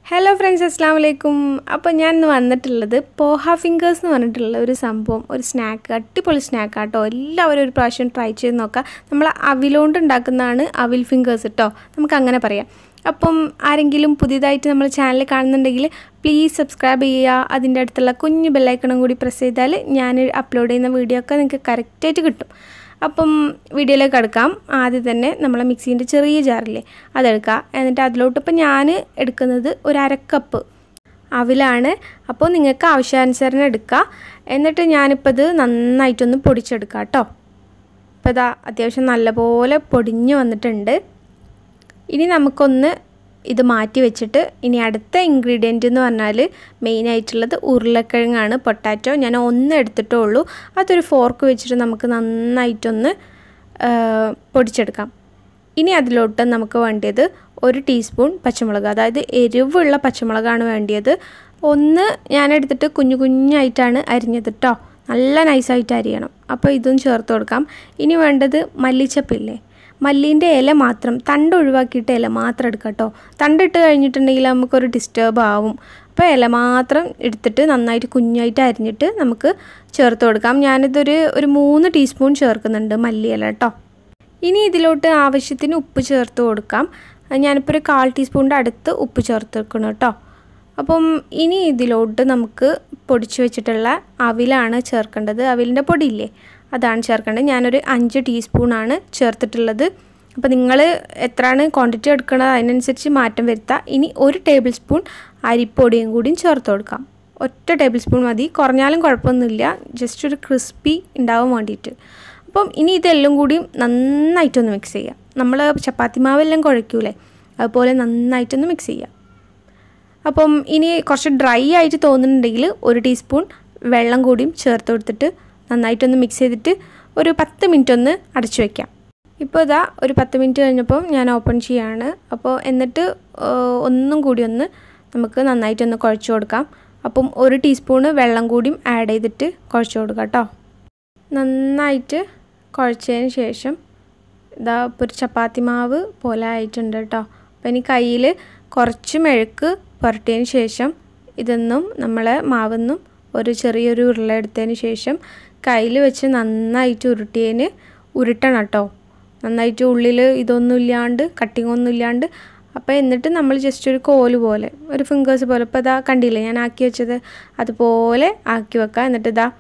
hello friends അസ്സാം വലൈക്കും അപ്പോൾ ഞാൻ ഇന്ന് വന്നിട്ടുള്ളത് പോഹ ഫിംഗേഴ്സ് എന്ന് പറഞ്ഞിട്ടുള്ള ഒരു സംഭവം ഒരു സ്നാക്ക് അടിപൊളി സ്നാക്ക് ആട്ടോ എല്ലാവരും ഒരു പ്രാവശ്യം ട്രൈ ചെയ്ത് നോക്കാം നമ്മൾ അവിലോണ്ട് ഉണ്ടാക്കുന്നതാണ് അവിൽ ഫിംഗേഴ്സ് കേട്ടോ നമുക്ക് അങ്ങനെ പറയാം അപ്പം ആരെങ്കിലും പുതിയതായിട്ട് നമ്മൾ ചാനൽ കാണുന്നുണ്ടെങ്കിൽ പ്ലീസ് സബ്സ്ക്രൈബ് ചെയ്യുക അതിൻ്റെ അടുത്തുള്ള കുഞ്ഞു ബെല്ലൈക്കണും കൂടി പ്രസ് ചെയ്താൽ ഞാൻ അപ്ലോഡ് ചെയ്യുന്ന വീഡിയോ ഒക്കെ നിങ്ങൾക്ക് കറക്റ്റായിട്ട് കിട്ടും അപ്പം വീഡിയോയിലേക്ക് എടുക്കാം ആദ്യം തന്നെ നമ്മളെ മിക്സീൻ്റെ ചെറിയ ജാറില്ലേ അതെടുക്കുക എന്നിട്ട് അതിലോട്ട് ഇപ്പം ഞാൻ എടുക്കുന്നത് ഒരു അരക്കപ്പ് അവിലാണ് അപ്പോൾ നിങ്ങൾക്ക് ആവശ്യാനുസരണം എടുക്കുക എന്നിട്ട് ഞാനിപ്പോൾ ഇത് നന്നായിട്ടൊന്ന് പൊടിച്ചെടുക്കാം കേട്ടോ ഇപ്പോൾ ഇതാ അത്യാവശ്യം നല്ലപോലെ പൊടിഞ്ഞ് വന്നിട്ടുണ്ട് ഇനി നമുക്കൊന്ന് ഇത് മാറ്റി വെച്ചിട്ട് ഇനി അടുത്ത ഇൻഗ്രീഡിയൻ്റ് എന്ന് പറഞ്ഞാൽ മെയിനായിട്ടുള്ളത് ഉരുളക്കിഴങ്ങാണ് പൊട്ടാറ്റോ ഞാൻ ഒന്ന് എടുത്തിട്ടേ ഉള്ളൂ അതൊരു ഫോർക്ക് വെച്ചിട്ട് നമുക്ക് നന്നായിട്ടൊന്ന് പൊടിച്ചെടുക്കാം ഇനി അതിലോട്ട് നമുക്ക് വേണ്ടിയത് ഒരു ടീസ്പൂൺ പച്ചമുളക് അതായത് എരിവുള്ള പച്ചമുളകാണ് വേണ്ടിയത് ഒന്ന് ഞാൻ എടുത്തിട്ട് കുഞ്ഞു കുഞ്ഞായിട്ടാണ് അരിഞ്ഞത് കേട്ടോ നല്ല നൈസായിട്ട് അരിയണം അപ്പോൾ ഇതും ചേർത്ത് കൊടുക്കാം ഇനി വേണ്ടത് മല്ലിച്ചപ്പില്ലേ മല്ലീൻ്റെ ഇല മാത്രം തണ്ട് ഒഴിവാക്കിയിട്ട് ഇല മാത്രം എടുക്കാം കേട്ടോ തണ്ടിട്ട് കഴിഞ്ഞിട്ടുണ്ടെങ്കിൽ നമുക്കൊരു ഡിസ്റ്റർബ് ആവും അപ്പോൾ ഇല മാത്രം എടുത്തിട്ട് നന്നായിട്ട് കുഞ്ഞായിട്ട് അരിഞ്ഞിട്ട് നമുക്ക് ചേർത്ത് കൊടുക്കാം ഞാനിതൊരു ഒരു മൂന്ന് ടീസ്പൂൺ ചേർക്കുന്നുണ്ട് മല്ലിയില കേട്ടോ ഇനി ഇതിലോട്ട് ആവശ്യത്തിന് ഉപ്പ് ചേർത്ത് കൊടുക്കാം ഞാനിപ്പോൾ ഒരു കാൽ ടീസ്പൂണിൻ്റെ അടുത്ത് ഉപ്പ് ചേർത്ത് വെക്കണം കേട്ടോ അപ്പം ഇനി ഇതിലോട്ട് നമുക്ക് പൊടിച്ച് വെച്ചിട്ടുള്ള അവിലാണ് ചേർക്കേണ്ടത് അവിലിൻ്റെ പൊടിയില്ലേ അതാണ് ചേർക്കേണ്ടത് ഞാനൊരു അഞ്ച് ടീസ്പൂണാണ് ചേർത്തിട്ടുള്ളത് അപ്പോൾ നിങ്ങൾ എത്രയാണ് ക്വാണ്ടിറ്റി എടുക്കുന്നത് അതിനനുസരിച്ച് മാറ്റം വരുത്താം ഇനി ഒരു ടേബിൾ സ്പൂൺ അരിപ്പൊടിയും കൂടിയും ചേർത്ത് കൊടുക്കാം ഒറ്റ ടേബിൾ സ്പൂൺ മതി കുറഞ്ഞാലും കുഴപ്പമൊന്നുമില്ല ജസ്റ്റ് ഒരു ക്രിസ്പി ഉണ്ടാവാൻ വേണ്ടിയിട്ട് അപ്പം ഇനി ഇതെല്ലാം കൂടി നന്നായിട്ടൊന്ന് മിക്സ് ചെയ്യാം നമ്മൾ ചപ്പാത്തി മാവെല്ലാം കുഴയ്ക്കൂലേ അതുപോലെ നന്നായിട്ടൊന്ന് മിക്സ് ചെയ്യാം അപ്പം ഇനി കുറച്ച് ഡ്രൈ ആയിട്ട് തോന്നുന്നുണ്ടെങ്കിൽ ഒരു ടീസ്പൂൺ വെള്ളം കൂടിയും ചേർത്ത് കൊടുത്തിട്ട് നന്നായിട്ടൊന്ന് മിക്സ് ചെയ്തിട്ട് ഒരു പത്ത് മിനിറ്റ് ഒന്ന് അടച്ചു വയ്ക്കാം ഇപ്പോൾ ഇതാ ഒരു പത്ത് മിനിറ്റ് കഴിഞ്ഞപ്പോൾ ഞാൻ ഓപ്പൺ ചെയ്യാണ് അപ്പോൾ എന്നിട്ട് ഒന്നും കൂടി ഒന്ന് നമുക്ക് നന്നായിട്ടൊന്ന് കുഴച്ച് കൊടുക്കാം അപ്പം ഒരു ടീസ്പൂണ് വെള്ളം കൂടിയും ആഡ് ചെയ്തിട്ട് കുഴച്ച് കൊടുക്കാം കേട്ടോ നന്നായിട്ട് കുഴച്ചതിന് ശേഷം ഇതാ ഇപ്പോൾ ഒരു ചപ്പാത്തി മാവ് പോലെ ആയിട്ടുണ്ട് കേട്ടോ അപ്പോൾ ഇനി കയ്യിൽ കുറച്ച് മെഴുക്ക് പുരട്ടിയതിന് ശേഷം ഇതൊന്നും നമ്മളെ മാവൊന്നും ഒരു ചെറിയൊരു ഉരുള എടുത്തതിന് ശേഷം കയ്യിൽ വെച്ച് നന്നായിട്ട് ഉരുട്ടിയതിന് ഉരുട്ടണം കേട്ടോ നന്നായിട്ട് ഉള്ളിൽ ഇതൊന്നും ഇല്ലാണ്ട് കട്ടിങ് ഒന്നും ഇല്ലാണ്ട് അപ്പോൾ എന്നിട്ട് നമ്മൾ ജസ്റ്റ് ഒരു കോല് പോലെ ഒരു ഫിംഗേഴ്സ് പോലെ ഇപ്പോൾ ഇതാ കണ്ടില്ലേ ഞാൻ ആക്കി വെച്ചത് അതുപോലെ ആക്കി വെക്കുക എന്നിട്ട് ഇതാ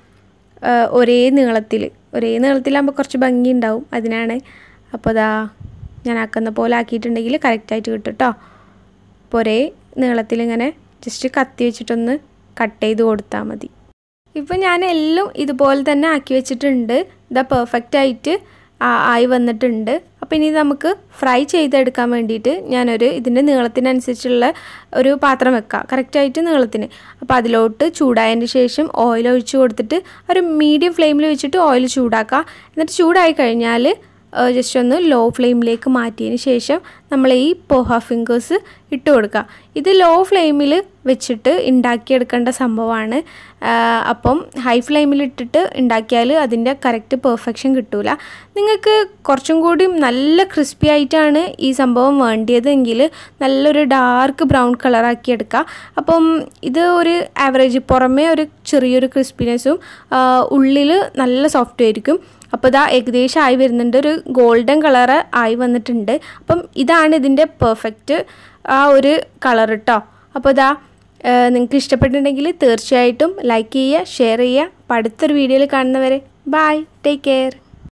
ഒരേ നീളത്തിൽ ഒരേ നീളത്തിലാകുമ്പോൾ കുറച്ച് ഭംഗി ഉണ്ടാവും അതിനാണ് അപ്പോൾ ഇതാ ഞാൻ ആക്കുന്ന പോലെ ആക്കിയിട്ടുണ്ടെങ്കിൽ കറക്റ്റായിട്ട് കിട്ടും കേട്ടോ അപ്പോൾ ഒരേ നീളത്തിലിങ്ങനെ ജസ്റ്റ് കത്തി വെച്ചിട്ടൊന്ന് കട്ട് ചെയ്ത് കൊടുത്താൽ മതി ഇപ്പം ഞാൻ എല്ലാം ഇതുപോലെ തന്നെ ആക്കി വെച്ചിട്ടുണ്ട് ഇതാ പെർഫെക്റ്റ് ആയിട്ട് ആയി വന്നിട്ടുണ്ട് അപ്പോൾ ഇനി നമുക്ക് ഫ്രൈ ചെയ്തെടുക്കാൻ വേണ്ടിയിട്ട് ഞാനൊരു ഇതിൻ്റെ നീളത്തിനനുസരിച്ചുള്ള ഒരു പാത്രം വെക്കാം കറക്റ്റായിട്ട് നീളത്തിന് അപ്പോൾ അതിലോട്ട് ചൂടായതിന് ശേഷം ഓയിൽ ഒഴിച്ച് കൊടുത്തിട്ട് ഒരു മീഡിയം ഫ്ലെയിമിൽ വെച്ചിട്ട് ഓയിൽ ചൂടാക്കുക എന്നിട്ട് ചൂടായി കഴിഞ്ഞാൽ ജസ്റ്റ് ഒന്ന് ലോ ഫ്ലെയിമിലേക്ക് മാറ്റിയതിന് ശേഷം നമ്മൾ ഈ പോഹ ഫിംഗേഴ്സ് ഇട്ട് കൊടുക്കുക ഇത് ലോ ഫ്ലെയിമിൽ വെച്ചിട്ട് ഉണ്ടാക്കിയെടുക്കേണ്ട സംഭവമാണ് അപ്പം ഹൈ ഫ്ലെയിമിൽ ഇട്ടിട്ട് ഉണ്ടാക്കിയാൽ അതിൻ്റെ കറക്റ്റ് പെർഫെക്ഷൻ കിട്ടൂല നിങ്ങൾക്ക് കുറച്ചും കൂടി നല്ല ക്രിസ്പി ആയിട്ടാണ് ഈ സംഭവം വേണ്ടിയതെങ്കിൽ നല്ലൊരു ഡാർക്ക് ബ്രൗൺ കളറാക്കി എടുക്കുക അപ്പം ഇത് ഒരു ആവറേജ് പുറമേ ഒരു ചെറിയൊരു ക്രിസ്പിനെസ്സും ഉള്ളിൽ നല്ല സോഫ്റ്റ് ആയിരിക്കും അപ്പോൾ ഇതാ ഏകദേശം ആയി വരുന്നുണ്ട് ഒരു ഗോൾഡൻ കളറ് ആയി വന്നിട്ടുണ്ട് അപ്പം ഇതാണ് ഇതിൻ്റെ പെർഫെക്റ്റ് ആ ഒരു കളർ കേട്ടോ അപ്പോൾ ഇതാ നിങ്ങൾക്ക് ഇഷ്ടപ്പെട്ടിട്ടുണ്ടെങ്കിൽ തീർച്ചയായിട്ടും ലൈക്ക് ചെയ്യുക ഷെയർ ചെയ്യുക അപ്പോൾ അടുത്തൊരു വീഡിയോയിൽ കാണുന്നവരെ ബായ് ടേക്ക് കെയർ